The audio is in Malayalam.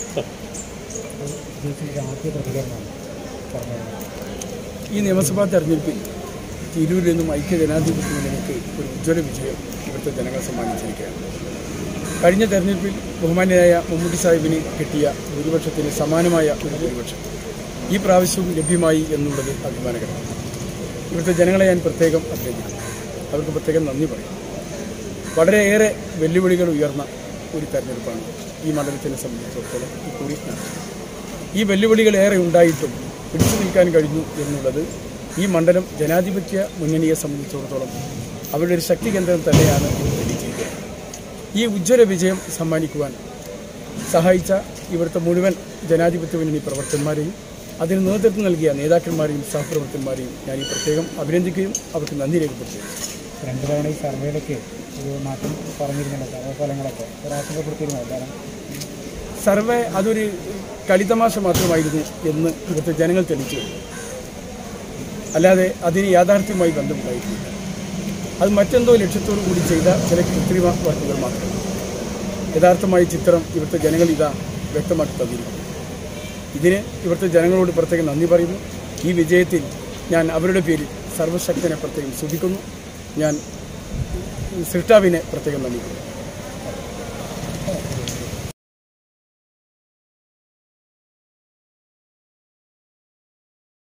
ജയിച്ചിട്ട് ആദ്യ പ്രതികരണമാണ് പറഞ്ഞത് ഈ നിയമസഭാ തെരഞ്ഞെടുപ്പിൽ തിരൂരിൽ നിന്നും ഐക്യ ജനാധിപത്യ മുന്നണിക്ക് ഒരു ഉജ്ജ്വല വിജയം ഇവിടുത്തെ ജനങ്ങൾ സമ്മാനിച്ചിരിക്കുകയാണ് കഴിഞ്ഞ തെരഞ്ഞെടുപ്പിൽ ബഹുമാന്യനായ മമ്മൂട്ടി സാഹിബിന് കിട്ടിയ ഭൂരിപക്ഷത്തിന് സമാനമായ ഒരു ഭൂരിപക്ഷം ഈ പ്രാവശ്യവും ലഭ്യമായി എന്നുള്ളത് അഭിമാനകരമാണ് ഇവിടുത്തെ ജനങ്ങളെ ഞാൻ പ്രത്യേകം അഭിനന്ദിക്കുന്നു അവർക്ക് പ്രത്യേകം നന്ദി പറയും വളരെയേറെ വെല്ലുവിളികൾ ഉയർന്ന ഒരു തെരഞ്ഞെടുപ്പാണ് ഈ മണ്ഡലത്തിനെ സംബന്ധിച്ചിടത്തോളം ഇക്കുറി നടന്നത് ഈ വെല്ലുവിളികൾ ഏറെ ഉണ്ടായിട്ടും പിടിച്ചു നിൽക്കാൻ കഴിഞ്ഞു എന്നുള്ളത് ഈ മണ്ഡലം ജനാധിപത്യ മുന്നണിയെ സംബന്ധിച്ചിടത്തോളം അവരുടെ ഒരു ശക്തി കേന്ദ്രം തന്നെയാണ് എന്ന് തെളിയിച്ചിരിക്കുന്നത് ഈ ഉജ്ജ്വല വിജയം സമ്മാനിക്കുവാൻ സഹായിച്ച ഇവിടുത്തെ മുഴുവൻ ജനാധിപത്യ മുന്നണി പ്രവർത്തകന്മാരെയും അതിന് നേതൃത്വം നൽകിയ നേതാക്കന്മാരെയും സഹപ്രവർത്തകന്മാരെയും ഞാൻ ഈ പ്രത്യേകം അഭിനന്ദിക്കുകയും അവർക്ക് നന്ദി രേഖപ്പെടുത്തുകയും ചെയ്തു. രണ്ട് തവണ ഈ സർവേയിലൊക്കെ ഒരു മാറ്റം പറഞ്ഞിരുന്നില്ല സർവേ ഫലങ്ങളൊക്കെ ഒരു ആശങ്കപ്പെടുത്തിയിരുന്നു കാരണം സർവേ അതൊരു കളിതമാശ മാത്രമായിരുന്നു എന്ന് ഇവിടുത്തെ ജനങ്ങൾ തെളിയിച്ചു കഴിഞ്ഞു. അല്ലാതെ അതിന് യാഥാർത്ഥ്യവുമായി ബന്ധമുണ്ടായിട്ടില്ല അത് മറ്റെന്തോ ലക്ഷ്യത്തോടു കൂടി ചെയ്ത ചില കൃത്രിമ വർക്കുകൾ മാത്രമാണ് യഥാർത്ഥമായ ചിത്രം ഇവിടുത്തെ ജനങ്ങൾ ഇതാ വ്യക്തമാക്കി തന്നിരിക്കുന്നു ഇതിന് ഇവിടുത്തെ ജനങ്ങളോട് പ്രത്യേകം നന്ദി പറയുന്നു ഈ വിജയത്തിൽ ഞാൻ അവരുടെ പേരിൽ സർവശക്തനെ പ്രത്യേകം സ്തുതിക്കുന്നു ഞാൻ സൃഷ്ടാവിനെ പ്രത്യേകം നന്ദിക്കുന്നു